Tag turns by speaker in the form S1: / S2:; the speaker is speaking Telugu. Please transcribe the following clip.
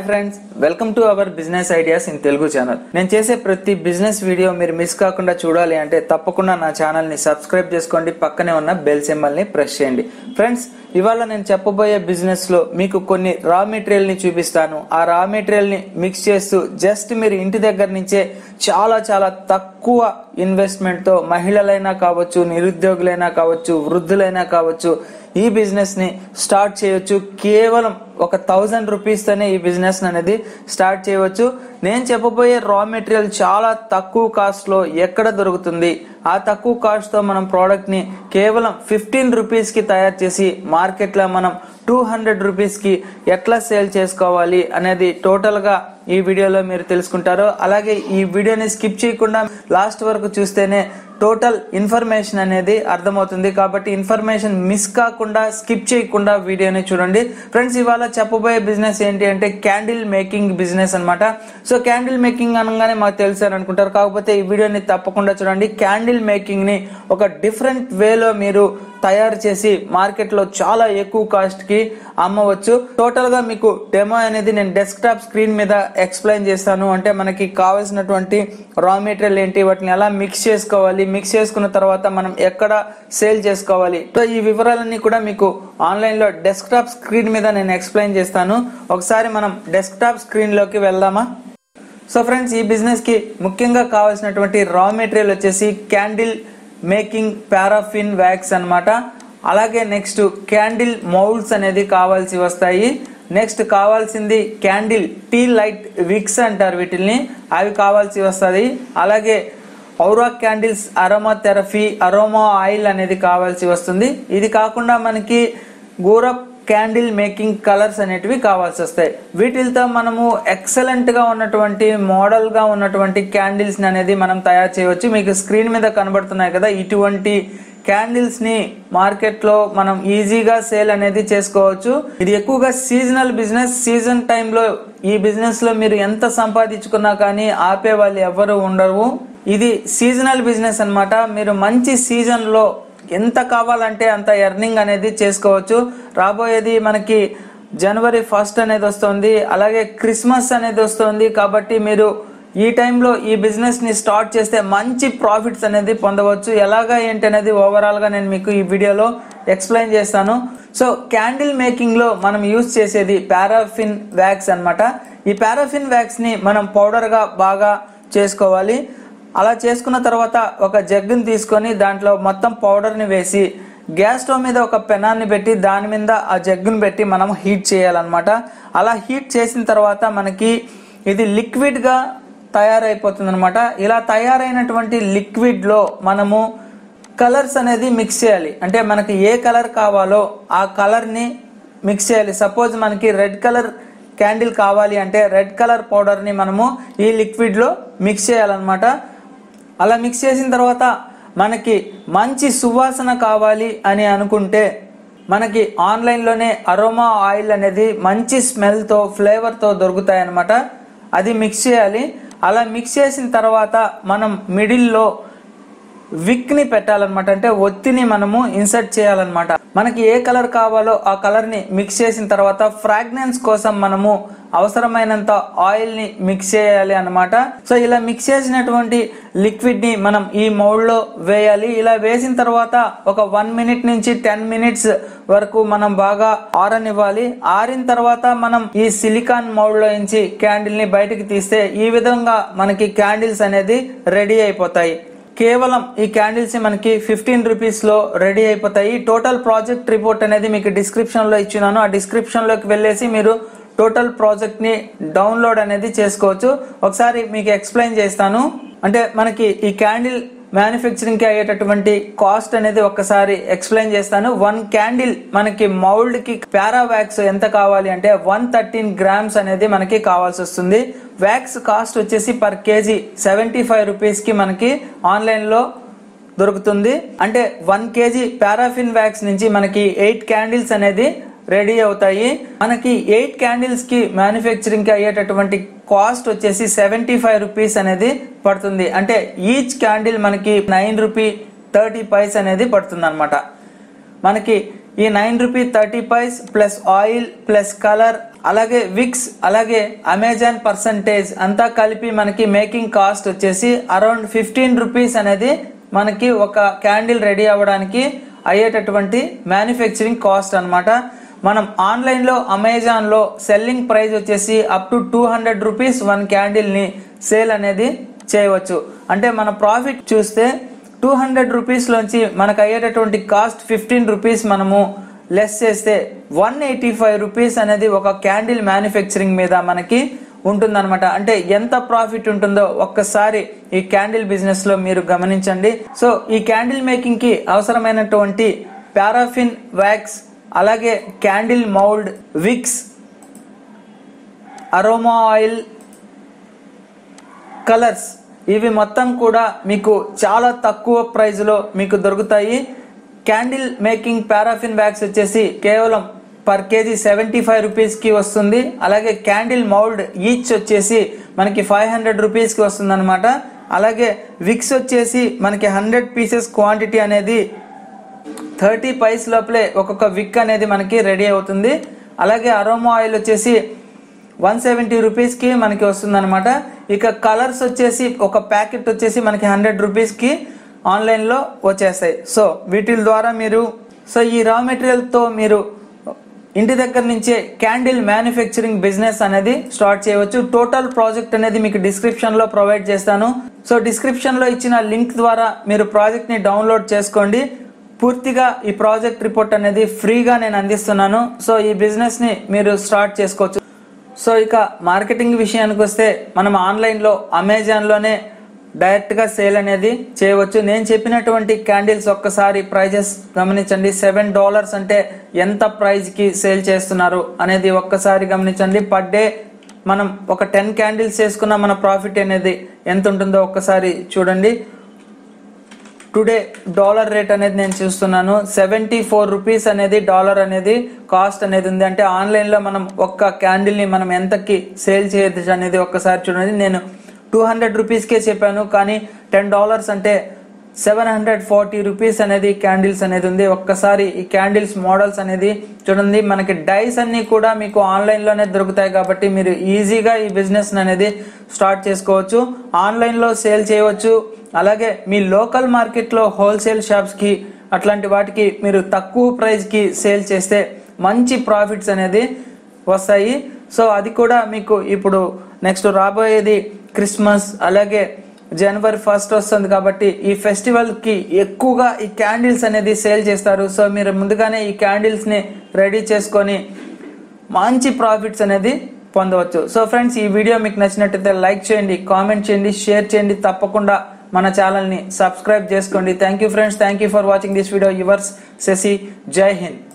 S1: hi friends welcome to our business ideas in Telugu channel నేను చేసే ప్రతి బిజినెస్ వీడియో మీరు మిస్ కాకుండా చూడాలి అంటే తప్పకుండా నా ఛానల్ ని సబ్స్క్రైబ్ చేసుకోండి పక్కనే ఉన్న బెల్ సింబల్ ని ప్రెస్ చేయండి ఫ్రెండ్స్ ఇవాళ నేను చెప్పబోయే బిజినెస్ లో మీకు కొన్ని రా మెటీరియల్ ని చూపిస్తాను ఆ రా మెటీరియల్ ని మిక్స్ చేస్తూ జస్ట్ మీరు ఇంటి దగ్గర నుంచే చాలా చాలా తక్కువ ఇన్వెస్ట్మెంట్ తో మహిళలైనా కావచ్చు నిరుద్యోగులైనా కావచ్చు వృద్ధులైనా కావచ్చు ఈ బిజినెస్ ని స్టార్ట్ చేయొచ్చు కేవలం ఒక థౌజండ్ రూపీస్ తోనే ఈ బిజినెస్ అనేది స్టార్ట్ చేయవచ్చు నేను చెప్పబోయే రా మెటీరియల్ చాలా తక్కువ కాస్ట్ లో ఎక్కడ దొరుకుతుంది ఆ తక్కువ కాస్ట్ తో మనం ప్రోడక్ట్ ని కేవలం ఫిఫ్టీన్ రూపీస్ కి తయారు చేసి మార్కెట్ లో మనం టూ హండ్రెడ్ రూపీస్ కి ఎట్లా సేల్ చేసుకోవాలి అనేది టోటల్ గా ఈ వీడియోలో మీరు తెలుసుకుంటారు అలాగే ఈ వీడియోని స్కిప్ చేయకుండా లాస్ట్ వరకు చూస్తేనే టోటల్ ఇన్ఫర్మేషన్ అనేది అర్థమవుతుంది కాబట్టి ఇన్ఫర్మేషన్ మిస్ కాకుండా స్కిప్ చేయకుండా వీడియోని చూడండి ఫ్రెండ్స్ ఇవాళ చెప్పబోయే బిజినెస్ ఏంటి అంటే క్యాండిల్ మేకింగ్ బిజినెస్ అన్నమాట సో క్యాండిల్ మేకింగ్ అనగానే మాకు తెలుసు అని అనుకుంటారు కాకపోతే ఈ వీడియోని తప్పకుండా చూడండి క్యాండిల్ మేకింగ్ ని ఒక డిఫరెంట్ వేలో మీరు తయారు చేసి మార్కెట్ లో చాలా ఎక్కువ కాస్ట్ కి అమ్మవచ్చు టోటల్ గా మీకు డెమో అనేది నేను డెస్క్టాప్ స్క్రీన్ మీద ఎక్స్ప్లెయిన్ చేస్తాను అంటే మనకి కావాల్సినటువంటి రా మెటీరియల్ ఏంటి వాటిని ఎలా మిక్స్ చేసుకోవాలి మిక్స్ చేసుకున్న తర్వాత మనం ఎక్కడ సేల్ చేసుకోవాలి సో ఈ వివరాలన్నీ కూడా మీకు ఆన్లైన్ లో డెస్క్టాప్ స్క్రీన్ మీద నేను ఎక్స్ప్లెయిన్ చేస్తాను ఒకసారి మనం డెస్క్టాప్ స్క్రీన్ లోకి వెళ్దామా సో ఫ్రెండ్స్ ఈ బిజినెస్ కి ముఖ్యంగా కావాల్సినటువంటి రా మెటీరియల్ వచ్చేసి క్యాండిల్ మేకింగ్ పారాఫిన్ వ్యాక్స్ అన్నమాట అలాగే నెక్స్ట్ క్యాండిల్ మౌల్డ్స్ అనేది కావాల్సి వస్తాయి నెక్స్ట్ కావాల్సింది క్యాండిల్ టీ లైట్ విక్స్ అంటారు వీటిని అవి కావాల్సి వస్తుంది అలాగే aura candles aroma therapy aroma oil అనేది కావాల్సి వస్తుంది ఇది కాకుండా మనకి గూరప్ క్యాండిల్ మేకింగ్ కలర్స్ అనేటివి కావాల్సి వస్తాయి వీటితో మనము ఎక్సలెంట్ గా ఉన్నటువంటి మోడల్ గా ఉన్నటువంటి క్యాండిల్స్ అనేది మనం తయారు చేయవచ్చు మీకు స్క్రీన్ మీద కనబడుతున్నాయి కదా ఇటువంటి క్యాండిల్స్ ని మార్కెట్ లో మనం ఈజీగా సేల్ అనేది చేసుకోవచ్చు ఇది ఎక్కువగా సీజనల్ బిజినెస్ సీజన్ టైంలో ఈ బిజినెస్ లో మీరు ఎంత సంపాదించుకున్నా కానీ ఆపే వాళ్ళు ఎవరు ఉండరు ఇది సీజనల్ బిజినెస్ అన్నమాట మీరు మంచి సీజన్ లో ఎంత కావాలంటే అంత ఎర్నింగ్ అనేది చేసుకోవచ్చు రాబోయేది మనకి జనవరి ఫస్ట్ అనేది వస్తుంది అలాగే క్రిస్మస్ అనేది వస్తుంది కాబట్టి మీరు ఈ టైంలో ఈ బిజినెస్ ని స్టార్ట్ చేస్తే మంచి ప్రాఫిట్స్ అనేది పొందవచ్చు ఎలాగా ఏంటి అనేది ఓవరాల్ గా నేను మీకు ఈ వీడియోలో ఎక్స్ప్లెయిన్ చేస్తాను సో క్యాండిల్ మేకింగ్ లో మనం యూజ్ చేసేది పారాఫిన్ వ్యాక్స్ అన్నమాట ఈ పారాఫిన్ వ్యాక్స్ ని మనం పౌడర్ గా బాగా చేసుకోవాలి అలా చేసుకున్న తర్వాత ఒక జగ్గుని తీసుకొని దాంట్లో మొత్తం పౌడర్ని వేసి గ్యాస్ స్టవ్ మీద ఒక పెనాన్ని పెట్టి దాని మీద ఆ జగ్గుని పెట్టి మనం హీట్ చేయాలన్నమాట అలా హీట్ చేసిన తర్వాత మనకి ఇది లిక్విడ్గా తయారైపోతుంది అనమాట ఇలా తయారైనటువంటి లిక్విడ్లో మనము కలర్స్ అనేది మిక్స్ చేయాలి అంటే మనకి ఏ కలర్ కావాలో ఆ కలర్ని మిక్స్ చేయాలి సపోజ్ మనకి రెడ్ కలర్ క్యాండిల్ కావాలి అంటే రెడ్ కలర్ పౌడర్ని మనము ఈ లిక్విడ్లో మిక్స్ చేయాలన్నమాట అలా మిక్స్ చేసిన తర్వాత మనకి మంచి సువాసన కావాలి అని అనుకుంటే మనకి ఆన్లైన్లోనే అరోమా ఆయిల్ అనేది మంచి స్మెల్తో ఫ్లేవర్తో దొరుకుతాయి అన్నమాట అది మిక్స్ చేయాలి అలా మిక్స్ చేసిన తర్వాత మనం మిడిల్లో విక్ ని పెట్టాలన్నమాట అంటే ఒత్తిని మనము ఇన్సర్ట్ చేయాలన్నమాట మనకి ఏ కలర్ కావాలో ఆ కలర్ ని మిక్స్ చేసిన తర్వాత ఫ్రాగ్రెన్స్ కోసం మనము అవసరమైనంత ఆయిల్ ని మిక్స్ చేయాలి అన్నమాట సో ఇలా మిక్స్ చేసినటువంటి లిక్విడ్ ని మనం ఈ మౌల్డ్ లో వేయాలి ఇలా వేసిన తర్వాత ఒక వన్ మినిట్ నుంచి టెన్ మినిట్స్ వరకు మనం బాగా ఆరనివ్వాలి ఆరిన తర్వాత మనం ఈ సిలికాన్ మౌల్డ్ లో నుంచి క్యాండిల్ ని బయటకు తీస్తే ఈ విధంగా మనకి క్యాండిల్స్ అనేది రెడీ అయిపోతాయి కేవలం ఈ క్యాండిల్స్ మనకి ఫిఫ్టీన్ రూపీస్ లో రెడీ అయిపోతాయి టోటల్ ప్రాజెక్ట్ రిపోర్ట్ అనేది మీకు డిస్క్రిప్షన్ లో ఇచ్చినాను ఆ డిస్క్రిప్షన్ లోకి వెళ్ళేసి మీరు టోటల్ ప్రాజెక్ట్ ని డౌన్లోడ్ అనేది చేసుకోవచ్చు ఒకసారి మీకు ఎక్స్ప్లెయిన్ చేస్తాను అంటే మనకి ఈ క్యాండిల్ మ్యానుఫ్యాక్చరింగ్ కి అయ్యేటటువంటి కాస్ట్ అనేది ఒక్కసారి ఎక్స్ప్లెయిన్ చేస్తాను వన్ క్యాండిల్ మనకి మౌల్డ్ కి పారావాక్స్ ఎంత కావాలి అంటే వన్ థర్టీన్ గ్రామ్స్ అనేది మనకి కావాల్సి వస్తుంది వ్యాక్స్ కాస్ట్ వచ్చేసి per KG seventy five rupees కి మనకి ఆన్లైన్ లో దొరుకుతుంది అంటే వన్ కేజీ పారాఫిన్ వ్యాక్స్ నుంచి మనకి ఎయిట్ క్యాండిల్స్ అనేది రెడీ అవుతాయి మనకి ఎయిట్ క్యాండిల్స్ కి మ్యానుఫ్యాక్చరింగ్ కి అయ్యేటటువంటి కాస్ట్ వచ్చేసి సెవెంటీ ఫైవ్ రూపీస్ అనేది పడుతుంది అంటే ఈచ్ క్యాండిల్ మనకి నైన్ రూపీ థర్టీ పైస్ అనేది పడుతుంది అనమాట మనకి ఈ nine rupee thirty paise plus oil plus colour అలాగే విక్స్ అలాగే అమెజాన్ పర్సంటేజ్ అంతా కలిపి మనకి మేకింగ్ కాస్ట్ వచ్చేసి అరౌండ్ ఫిఫ్టీన్ రూపీస్ అనేది మనకి ఒక క్యాండిల్ రెడీ అవ్వడానికి అయ్యేటటువంటి మ్యానుఫ్యాక్చరింగ్ కాస్ట్ అన్నమాట మనం ఆన్లైన్లో అమెజాన్లో సెల్లింగ్ ప్రైస్ వచ్చేసి up to two hundred rupees one క్యాండిల్ని సేల్ అనేది చేయవచ్చు అంటే మన ప్రాఫిట్ చూస్తే టూ హండ్రెడ్ రూపీస్లోంచి మనకు అయ్యేటటువంటి కాస్ట్ ఫిఫ్టీన్ రూపీస్ మనము లెస్ చేస్తే వన్ ఎయిటీ ఫైవ్ రూపీస్ అనేది ఒక క్యాండిల్ మ్యానుఫ్యాక్చరింగ్ మీద మనకి ఉంటుందన్నమాట అంటే ఎంత ప్రాఫిట్ ఉంటుందో ఒక్కసారి ఈ క్యాండిల్ బిజినెస్ లో మీరు గమనించండి సో ఈ క్యాండిల్ మేకింగ్ కి అవసరమైనటువంటి పారాఫిన్ వ్యాక్స్ అలాగే candle mould wicks aroma oil colours ఇవి మొత్తం కూడా మీకు చాలా తక్కువ ప్రైజ్లో మీకు దొరుకుతాయి క్యాండిల్ మేకింగ్ పారాఫిన్ బ్యాగ్స్ వచ్చేసి కేవలం పర్ కేజీ సెవెంటీ ఫైవ్ రూపీస్కి వస్తుంది అలాగే క్యాండిల్ మౌల్డ్ ఈచ్ వచ్చేసి మనకి ఫైవ్ హండ్రెడ్ రూపీస్కి వస్తుంది అనమాట అలాగే విక్స్ వచ్చేసి మనకి హండ్రెడ్ పీసెస్ క్వాంటిటీ అనేది థర్టీ పైస్ లోపలే ఒక్కొక్క విక్ అనేది మనకి రెడీ అవుతుంది అలాగే అరోమా ఆయిల్ వచ్చేసి వన్ సెవెంటీ రూపీస్కి మనకి వస్తుందన్నమాట ఇక కలర్స్ వచ్చేసి ఒక ప్యాకెట్ వచ్చేసి మనకి హండ్రెడ్ రూపీస్కి ఆన్లైన్లో వచ్చేస్తాయి సో వీటి ద్వారా మీరు సో ఈ రా మెటీరియల్తో మీరు ఇంటి దగ్గర నుంచే క్యాండిల్ మ్యానుఫ్యాక్చరింగ్ బిజినెస్ అనేది స్టార్ట్ చేయవచ్చు టోటల్ ప్రాజెక్ట్ అనేది మీకు డిస్క్రిప్షన్ లో ప్రొవైడ్ చేస్తాను సో డిస్క్రిప్షన్ లో ఇచ్చిన లింక్ ద్వారా మీరు ప్రాజెక్ట్ ని డౌన్లోడ్ చేసుకోండి పూర్తిగా ఈ ప్రాజెక్ట్ రిపోర్ట్ అనేది ఫ్రీగా నేను అందిస్తున్నాను సో ఈ బిజినెస్ ని మీరు స్టార్ట్ చేసుకోవచ్చు సో ఇక మార్కెటింగ్ విషయానికి వస్తే మనం ఆన్లైన్లో అమెజాన్లోనే డైరెక్ట్గా సేల్ అనేది చేయవచ్చు నేను చెప్పినటువంటి క్యాండిల్స్ ఒక్కసారి ప్రైజెస్ గమనించండి సెవెన్ డాలర్స్ అంటే ఎంత ప్రైజ్కి సేల్ చేస్తున్నారు అనేది ఒక్కసారి గమనించండి పర్ డే మనం ఒక టెన్ క్యాండిల్స్ చేసుకున్న మన ప్రాఫిట్ అనేది ఎంత ఉంటుందో ఒక్కసారి చూడండి టుడే డాలర్ రేట్ అనేది నేను చూస్తున్నాను సెవెంటీ ఫోర్ రూపీస్ అనేది డాలర్ అనేది కాస్ట్ అనేది ఉంది అంటే ఆన్లైన్లో మనం ఒక్క క్యాండిల్ని మనం ఎంతకి సేల్ చేయొచ్చు అనేది ఒక్కసారి చూడండి నేను టూ హండ్రెడ్ రూపీస్కే చెప్పాను కానీ టెన్ డాలర్స్ అంటే సెవెన్ హండ్రెడ్ ఫార్టీ రూపీస్ అనేది క్యాండిల్స్ అనేది ఉంది ఒక్కసారి ఈ క్యాండిల్స్ మోడల్స్ అనేది చూడండి మనకి డైస్ అన్ని కూడా మీకు ఆన్లైన్లోనే దొరుకుతాయి కాబట్టి మీరు ఈజీగా ఈ బిజినెస్ అనేది స్టార్ట్ చేసుకోవచ్చు ఆన్లైన్లో సేల్ చేయవచ్చు అలాగే మీ లోకల్ మార్కెట్లో హోల్సేల్ షాప్స్కి అట్లాంటి వాటికి మీరు తక్కువ ప్రైస్కి సేల్ చేస్తే మంచి ప్రాఫిట్స్ అనేది వస్తాయి సో అది కూడా మీకు ఇప్పుడు నెక్స్ట్ రాబోయేది క్రిస్మస్ అలాగే జనవరి ఫస్ట్ వస్తుంది కాబట్టి ఈ ఫెస్టివల్కి ఎక్కువగా ఈ క్యాండిల్స్ అనేది సేల్ చేస్తారు సో మీరు ముందుగానే ఈ క్యాండిల్స్ని రెడీ చేసుకొని మంచి ప్రాఫిట్స్ అనేది పొందవచ్చు సో ఫ్రెండ్స్ ఈ వీడియో మీకు నచ్చినట్టయితే లైక్ చేయండి కామెంట్ చేయండి షేర్ చేయండి తప్పకుండా మన ఛానల్ని సబ్స్క్రైబ్ చేసుకోండి thank you friends thank you for watching this video yours Shashi జై హింద్